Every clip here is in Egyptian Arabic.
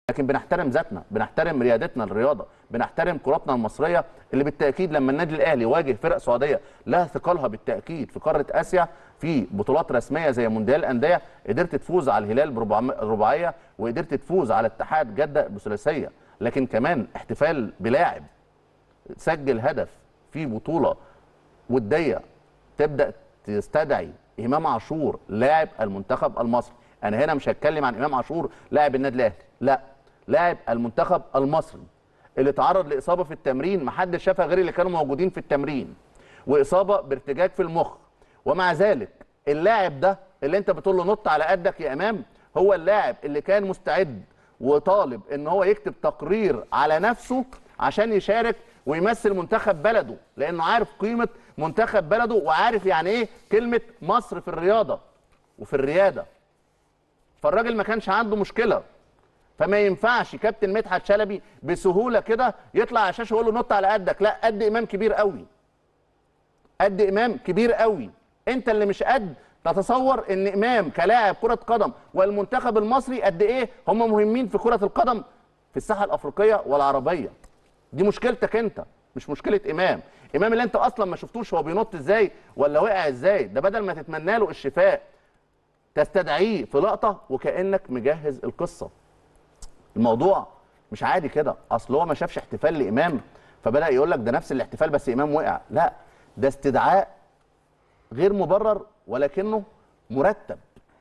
لكن بنحترم ذاتنا بنحترم ريادتنا للرياضه بنحترم كرتنا المصريه اللي بالتاكيد لما النادي الاهلي يواجه فرق سعوديه لها ثقلها بالتاكيد في قاره اسيا في بطولات رسميه زي مونديال الانديه قدرت تفوز على الهلال برباعيه وقدرت تفوز على اتحاد جده بثلاثيه لكن كمان احتفال بلاعب سجل هدف في بطوله وديه تبدا تستدعي امام عاشور لاعب المنتخب المصري انا هنا مش هتكلم عن امام عاشور لاعب النادي الاهلي لا لاعب المنتخب المصري اللي تعرض لاصابه في التمرين محدش شافها غير اللي كانوا موجودين في التمرين واصابه بارتجاج في المخ ومع ذلك اللاعب ده اللي انت بتقول له نط على قدك يا امام هو اللاعب اللي كان مستعد وطالب ان هو يكتب تقرير على نفسه عشان يشارك ويمثل منتخب بلده لانه عارف قيمه منتخب بلده وعارف يعني ايه كلمه مصر في الرياضه وفي الرياده فالراجل ما كانش عنده مشكله فما ينفعش كابتن مدحت شلبي بسهوله كده يطلع على الشاشه ويقول له نط على قدك لا قد امام كبير قوي قد امام كبير قوي انت اللي مش قد تتصور ان امام كلاعب كره قدم والمنتخب المصري قد ايه هم مهمين في كره القدم في الساحه الافريقيه والعربيه دي مشكلتك انت مش مشكله امام امام اللي انت اصلا ما شفتوش هو بينط ازاي ولا وقع ازاي ده بدل ما تتمنى له الشفاء تستدعيه في لقطه وكانك مجهز القصه الموضوع مش عادي كده اصل هو ما شافش احتفال لامام فبدا يقول لك ده نفس الاحتفال بس امام وقع لا ده استدعاء غير مبرر ولكنه مرتب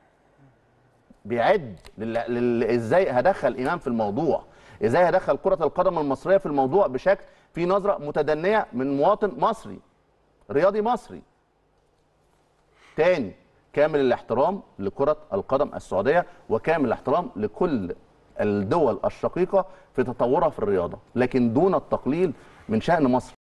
بيعد لل... لل... ازاي هدخل امام في الموضوع ازاي هدخل كره القدم المصريه في الموضوع بشكل في نظره متدنيه من مواطن مصري رياضي مصري تاني كامل الاحترام لكره القدم السعوديه وكامل الاحترام لكل الدول الشقيقه في تطورها في الرياضه لكن دون التقليل من شان مصر